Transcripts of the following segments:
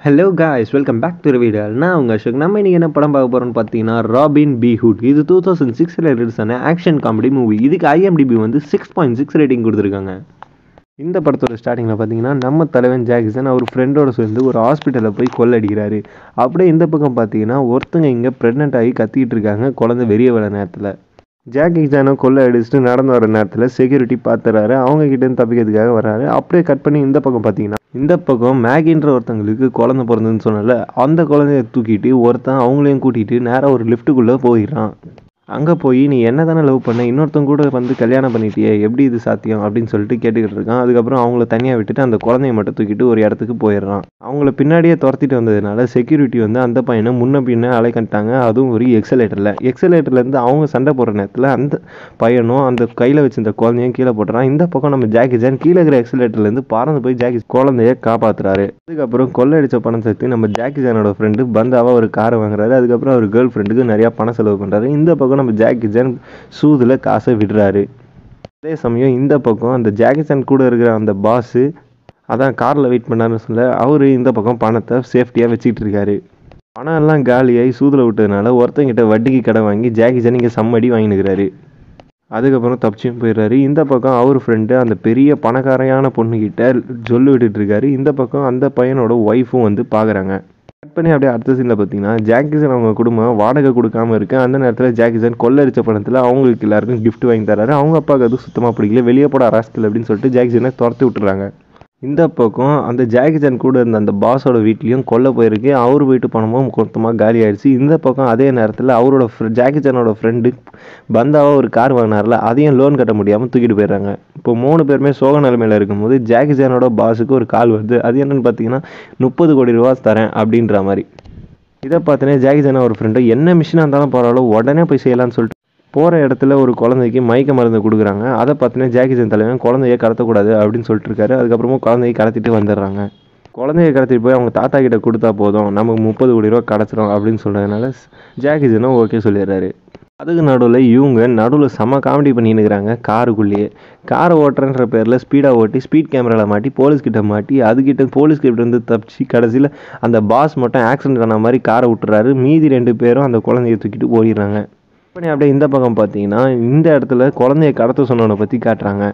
hello guys welcome back to video நான் உங்கள் அசோக் நம்ம இன்றைக்கி என்ன படம் பார்க்க போகிறோம்னு பார்த்தீங்கன்னா ராபின் பி ஹுட் இது டூ தௌசண்ட் சிக்ஸில் ரிலீஸ் ஆன ஆக்ஷன் காமெடி மூவி இதுக்கு ஐஎம்டிபி வந்து சிக்ஸ் பாயிண்ட் சிக்ஸ் ரேட்டிங் கொடுத்துருக்காங்க இந்த படத்தோட ஸ்டார்டிங்கில் பார்த்தீங்கன்னா நம்ம தலைவன் ஜாக்சன் அவர் ஃப்ரெண்டோட சேர்ந்து ஒரு ஹாஸ்பிட்டலில் போய் கொள்ளடிக்கிறாரு அப்படியே இந்த பக்கம் பார்த்தீங்கன்னா ஒருத்தங்க இங்கே ப்ரெக்னென்ட் ஆகி கத்திக்கிட்டு இருக்காங்க குழந்தை வெளியே வர நேரத்தில் ஜாக்கி ஜானை கொள்ளை அடிச்சுட்டு நடந்து வர நேரத்தில் செக்யூரிட்டி பார்த்துறாரு அவங்க கிட்டேருந்து தப்பிக்கிறதுக்காக வராரு அப்படியே கட் பண்ணி இந்த பக்கம் பார்த்தீங்கன்னா இந்த பக்கம் மேகின்ற ஒருத்தங்களுக்கு குழந்தை பிறந்ததுன்னு சொன்னல அந்த குழந்தைய தூக்கிட்டு ஒருத்தன் அவங்களையும் கூட்டிகிட்டு நேராக ஒரு லிஃப்ட்டுக்குள்ளே போயிடுறான் அங்கே போய் நீ என்ன தானே லவ் பண்ண இன்னொருத்தங்க கூட வந்து கல்யாணம் பண்ணிட்டியே எப்படி இது சாத்தியம் அப்படின்னு சொல்லிட்டு கேட்டுக்கிட்டு இருக்கான் அதுக்கப்புறம் அவங்கள தனியாக விட்டுட்டு அந்த குழந்தைய மட்டும் தூக்கிட்டு ஒரு இடத்துக்கு போயிடுறான் அவங்கள பின்னாடியே துரத்திட்டு வந்ததுனால செக்யூரிட்டி வந்து அந்த பையனை முன்ன பின்ன அலைக்கண்டாங்க அதுவும் ஒரு எக்ஸலேட்டரில் எக்ஸலேட்டர்லேருந்து அவங்க சண்டை போடுற நேரத்தில் அந்த பையனும் அந்த கையில் வச்சிருந்த குழந்தையும் கீழே போட்டுறான் இந்த பக்கம் நம்ம ஜாக்கி ஜான் கீழே இருக்கிற எக்ஸலேட்டர்லேருந்து பறந்து போய் ஜாக்கி குழந்தைய காப்பாற்றுறாரு அதுக்கப்புறம் கொள்ளடிச்ச பணம் சேர்த்து நம்ம ஜாக்கி ஜானோட ஃப்ரெண்டு பந்தாவா ஒரு காரை வாங்குறாரு அதுக்கப்புறம் அவர் கேர்ள் ஃப்ரெண்டுக்கு நிறையா பணம் செலவு பண்ணுறாரு இந்த பக்கம் நம்ம ஜாக்கி ஜான் சூதில் காசை விடுறாரு அதே சமயம் இந்த பக்கம் அந்த ஜாக்கி ஜான் கூட இருக்கிற அந்த பாஸு அதான் காரில் வெயிட் பண்ணாருன்னு சொல்ல அவர் இந்த பக்கம் பணத்தை சேஃப்டியாக வச்சுக்கிட்டு இருக்காரு பணம் எல்லாம் காலியாகி சூதில் விட்டதுனால ஒருத்தங்கிட்ட வட்டிக்கு கடை வாங்கி ஜாக்கி ஜான் இங்கே சம்மடி வாங்கினுக்கிறாரு அதுக்கப்புறம் தப்பிச்சும் போயிடுறாரு இந்த பக்கம் அவர் ஃப்ரெண்டு அந்த பெரிய பணக்காரையான பொண்ணுக்கிட்ட சொல்லி விட்டுட்டு இருக்காரு இந்த பக்கம் அந்த பையனோட ஒய்ஃபும் வந்து பார்க்குறாங்க கட் பண்ணி அப்படியே அடுத்த சீனில் பார்த்தீங்கன்னா ஜாக்கிசன் அவங்க குடும்பம் வாடகை கொடுக்காம இருக்கு அந்த நேரத்தில் ஜாக்கிசன் கொள்ளடிச்ச பணத்தில் அவங்களுக்கு எல்லாருக்கும் gift வாங்கி தராரு அவங்க அப்பாவுக்கு அது சுத்தமாக பிடிக்கல வெளியே போட ராஸ்கல் அப்படின்னு சொல்லிட்டு ஜாக்கிசனை துரத்தி விட்டுறாங்க இந்த பக்கம் அந்த ஜாக்கிசன் கூட இருந்த அந்த பாஸோட வீட்லேயும் கொல்ல போயிருக்கு அவர் வீட்டு பணமும் மொத்தமாக காலி ஆயிடுச்சு இந்த பக்கம் அதே நேரத்தில் அவரோட ஜாக்கிசனோட ஃப்ரெண்டு பந்தாவா ஒரு கார் வாங்கினார்ல அதையும் லோன் கட்ட முடியாமல் தூக்கிட்டு போயிடுறாங்க இப்போ மூணு பேருமே சோக நிலைமையில் இருக்கும்போது ஜாக்கிசனோட பாஸுக்கு ஒரு கால் வருது அது என்னன்னு பார்த்தீங்கன்னா முப்பது கோடி ரூபா தரேன் அப்படின்ற மாதிரி இதை பார்த்தோன்னே ஜாக்கிசன் ஒரு ஃப்ரெண்டு என்ன மிஷினாக இருந்தாலும் பரவாயில்ல உடனே போய் செய்யலாம்னு சொல்லிட்டு போகிற இடத்துல ஒரு குழந்தைக்கு மயக்க மருந்து கொடுக்குறாங்க அதை பார்த்தோன்னே ஜாக்கிசன் தலைவன் குழந்தைய கடத்தக்கூடாது அப்படின்னு சொல்லிட்டு இருக்காரு அதுக்கப்புறமா குழந்தைய கடத்திட்டு வந்துடுறாங்க குழந்தைய கடத்திட்டு போய் அவங்க தாத்தா கிட்ட கொடுத்தா போதும் நமக்கு முப்பது கோடி ரூபா கிடச்சிரும் அப்படின்னு சொல்கிறதுனால ஜாக்கிசனும் ஓகே சொல்லிடுறாரு அதுக்கு நடுவில் இவங்க நடுவில் செம காமெடி பண்ணினுக்கிறாங்க காருக்குள்ளேயே காரை ஓட்டுறன்ற பேரில் ஸ்பீடாக ஓட்டி ஸ்பீட் கேமராவில் மாட்டி போலீஸ்கிட்ட மாட்டி அதுக்கிட்ட போலீஸ்கிட்ட இருந்து தப்பிச்சு கடைசியில் அந்த பாஸ் மட்டும் ஆக்சிடென்ட் ஆன மாதிரி காரை விட்டுறாரு மீதி ரெண்டு பேரும் அந்த குழந்தைய தூக்கிட்டு ஓடிடுறாங்க பண்ணி அப்படியே இந்த பக்கம் பார்த்தீங்கன்னா இந்த இடத்துல குழந்தைய கடத்த சொன்னவனை பற்றி காட்டுறாங்க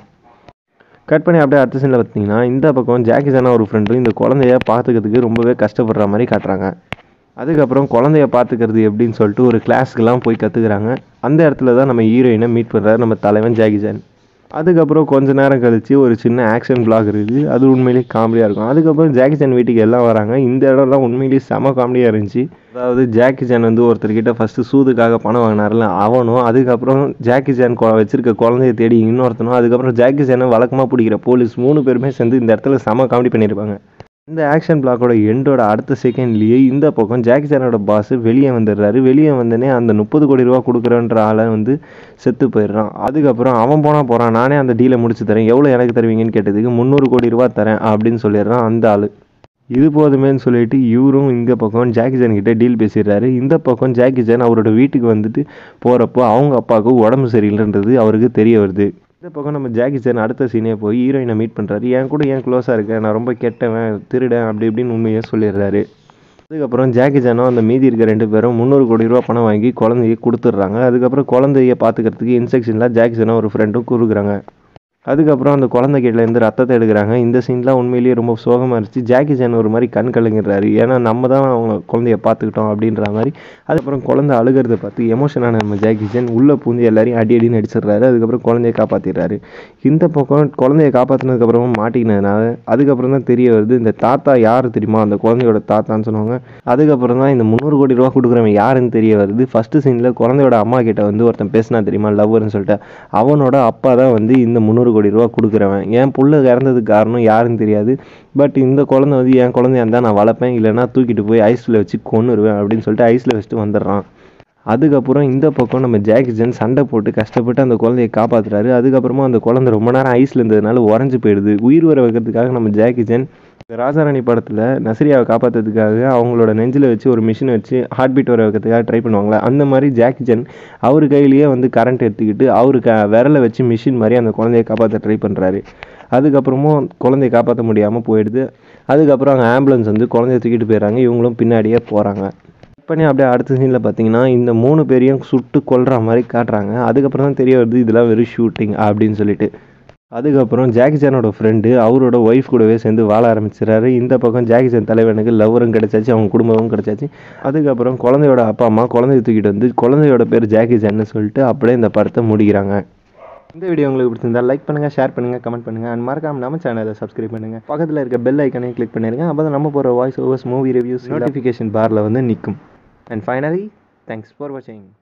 கட் பண்ணி அப்படியே அடுத்த சீனில் பார்த்தீங்கன்னா இந்த பக்கம் ஜாக்கிசானா ஒரு ஃப்ரெண்டு இந்த குழந்தைய பார்த்துக்கிறதுக்கு ரொம்பவே கஷ்டப்படுற மாதிரி காட்டுறாங்க அதுக்கப்புறம் குழந்தைய பார்த்துக்கிறது எப்படின்னு சொல்லிட்டு ஒரு கிளாஸ்க்கெல்லாம் போய் கற்றுக்குறாங்க அந்த இடத்துல தான் நம்ம ஹீரோயினை மீட் பண்ணுறாரு நம்ம தலைவன் ஜாக்கிசான் அதுக்கப்புறம் கொஞ்ச நேரம் கழிச்சு ஒரு சின்ன ஆக்ஷன் பிளாக் இருக்குது அது உண்மையிலேயே காமெடியாக இருக்கும் அதுக்கப்புறம் ஜாக்கி சான் வீட்டுக்கு எல்லாம் வராங்க இந்த இடம்லாம் உண்மையிலேயே செம காமெடியாக இருந்துச்சு அதாவது ஜாக்கி சான் வந்து ஒருத்தர்கிட்ட ஃபஸ்ட்டு சூதுக்காக பணம் வாங்கினார்ல அவனும் அதுக்கப்புறம் ஜாக்கி சான் கொ வச்சிருக்க குழந்தைய தேடி இன்னொருத்தனும் அதுக்கப்புறம் ஜாக்கி சானை வழக்கமாக பிடிக்கிற போலீஸ் மூணு பேருமே சேர்ந்து இந்த இடத்துல செம காமெடி பண்ணியிருப்பாங்க இந்த ஆக்ஷன் பிளாக்கோட எண்டோட அடுத்த செகண்ட்லேயே இந்த பக்கம் ஜாக்கி சானோட பாஸ் வெளியே வந்துடுறாரு வெளியே வந்தோடனே அந்த முப்பது கோடி ரூபா கொடுக்குறன்ற ஆளை வந்து செத்து போயிடுறான் அதுக்கப்புறம் அவன் போனால் போகிறான் நானே அந்த டீலை முடிச்சு தரேன் எவ்வளோ எனக்கு தருவீங்கன்னு கேட்டதுக்கு முந்நூறு கோடி ரூபா தரேன் அப்படின்னு சொல்லிடுறான் அந்த ஆள் இது போதுமேன்னு சொல்லிட்டு இவரும் இந்த பக்கம் ஜாக்கி ஜான் கிட்ட டீல் பேசிடுறாரு இந்த பக்கம் ஜாக்கி ஜான் அவரோட வீட்டுக்கு வந்துட்டு போகிறப்போ அவங்க அப்பாவுக்கு உடம்பு சரியில்லைன்றது அவருக்கு தெரிய வருது இந்த பக்கம் நம்ம ஜாக்கி சான் அடுத்த சீனே போய் ஹீரோயினை மீட் பண்ணுறாரு என் கூட ஏன் க்ளோஸாக இருக்கேன் நான் ரொம்ப கெட்டவன் திருடன் அப்படி இப்படின்னு உண்மையாக சொல்லிடுறாரு அதுக்கப்புறம் ஜாக்கி ஜானும் அந்த மீதி இருக்க ரெண்டு பேரும் முந்நூறு கோடி ரூபா பணம் வாங்கி குழந்தைய கொடுத்துட்றாங்க அதுக்கப்புறம் குழந்தைய பார்த்துக்கிறதுக்கு இன்ஸ்ட்ரக்ஷனில் ஜாக்கி ஜானும் ஒரு ஃப்ரெண்டும் கொடுக்குறாங்க அதுக்கப்புறம் அந்த குழந்தை கிட்டேருந்து ரத்தத்தை எடுக்கிறாங்க இந்த சீன்லாம் உண்மையிலேயே ரொம்ப சோகமாக இருந்துச்சு ஜாக்கி ஜான் ஒரு மாதிரி கண் கலங்கிடுறாரு ஏன்னா நம்ம தான் அவங்க குழந்தைய பார்த்துக்கிட்டோம் அப்படின்ற மாதிரி அதுக்கப்புறம் குழந்தை அழுகிறத பார்த்து எமோஷனான நம்ம ஜாக்கி ஜான் உள்ளே பூந்து எல்லாரையும் அடி அடின்னு அடிச்சிடுறாரு அதுக்கப்புறம் குழந்தைய காப்பாற்றிடுறாரு இந்த பக்கம் குழந்தைய காப்பாற்றினதுக்கப்புறமா மாட்டிக்கினதுனால அதுக்கப்புறம் தான் தெரிய வருது இந்த தாத்தா யார் தெரியுமா அந்த குழந்தையோட தாத்தான்னு சொன்னாங்க அதுக்கப்புறம் தான் இந்த முந்நூறு கோடி ரூபா கொடுக்குறவன் யாருன்னு தெரிய வருது ஃபஸ்ட்டு சீனில் குழந்தையோட அம்மா கிட்ட வந்து ஒருத்தன் பேசினா தெரியுமா லவ்வர்னு சொல்லிட்டு அவனோட அப்பா தான் வந்து இந்த முந்நூறு கோடி ரூபா கொடுக்குறவன் என் புள்ள இறந்ததுக்கு காரணம் யாருன்னு தெரியாது பட் இந்த குழந்தை வந்து என் குழந்தையா இருந்தால் நான் வளர்ப்பேன் இல்லைன்னா தூக்கிட்டு போய் ஐஸில் வச்சு கொன்னுருவேன் அப்படின்னு சொல்லிட்டு ஐஸில் வச்சுட்டு வந்துடுறான் அதுக்கப்புறம் இந்த பக்கம் நம்ம ஜாக்கி ஜான் சண்டை போட்டு கஷ்டப்பட்டு அந்த குழந்தைய காப்பாற்றுறாரு அதுக்கப்புறமா அந்த குழந்தை ரொம்ப நேரம் ஐஸில் இருந்ததுனால உறைஞ்சு போயிடுது உயிர் வர வைக்கிறதுக்காக நம்ம ஜாக்கி ஜான் ராஜாராணி படத்தில் நசரியாவை காப்பாற்றுறதுக்காக அவங்களோட நெஞ்சில் வச்சு ஒரு மிஷினை வச்சு ஹார்ட் பீட் வர வைக்கிறதுக்காக ட்ரை பண்ணுவாங்களே அந்த மாதிரி ஜாக்கி ஜான் அவர் கையிலேயே வந்து கரண்ட் எடுத்துக்கிட்டு அவரு க விரலை வச்சு மிஷின் மாதிரி அந்த குழந்தைய காப்பாற்ற ட்ரை பண்ணுறாரு அதுக்கப்புறமும் குழந்தைய காப்பாற்ற முடியாமல் போயிடுது அதுக்கப்புறம் அங்கே ஆம்புலன்ஸ் வந்து குழந்தைய தூக்கிட்டு போயிடுறாங்க இவங்களும் பின்னாடியே போகிறாங்க பண்ணி அப்படியே அடுத்த சீனில் பார்த்தீங்கன்னா இந்த மூணு பேரையும் சுட்டு கொல்ற மாதிரி காட்டுறாங்க அதுக்கப்புறம் தான் தெரிய வருது இதெல்லாம் வெறும் ஷூட்டிங் அப்படின்னு சொல்லிட்டு அதுக்கப்புறம் ஜாக்கி சானோட ஃப்ரெண்டு அவரோட ஒய்ஃப் கூடவே சேர்ந்து வாழ ஆரம்பிச்சிடறாரு இந்த பக்கம் ஜாக்கி சான் தலைவனுக்கு லவரும் கிடைச்சாச்சு அவங்க குடும்பமும் கிடைச்சாச்சு அதுக்கப்புறம் குழந்தையோட அப்பா அம்மா குழந்தைய தூக்கிட்டு வந்து குழந்தையோட பேர் ஜாக்கி சான்னு சொல்லிட்டு அப்படியே இந்த படத்தை முடிக்கிறாங்க இந்த வீடியோ உங்களுக்கு பிடிச்சிருந்தா லைக் பண்ணுங்கள் ஷேர் பண்ணுங்கள் கமெண்ட் பண்ணுங்கள் அண்ட் மறக்காம நம்ம சேனலை சப்ஸ்கிரைப் பண்ணுங்கள் பக்கத்தில் இருக்க பெல் ஐக்கனையும் கிளிக் பண்ணிருங்க அப்போ தான் நம்ம போகிற voice overs movie reviews notification பாரில் வந்து நிற்கும் அண்ட் ஃபைனலி தேங்க்ஸ் ஃபார் வாட்சிங்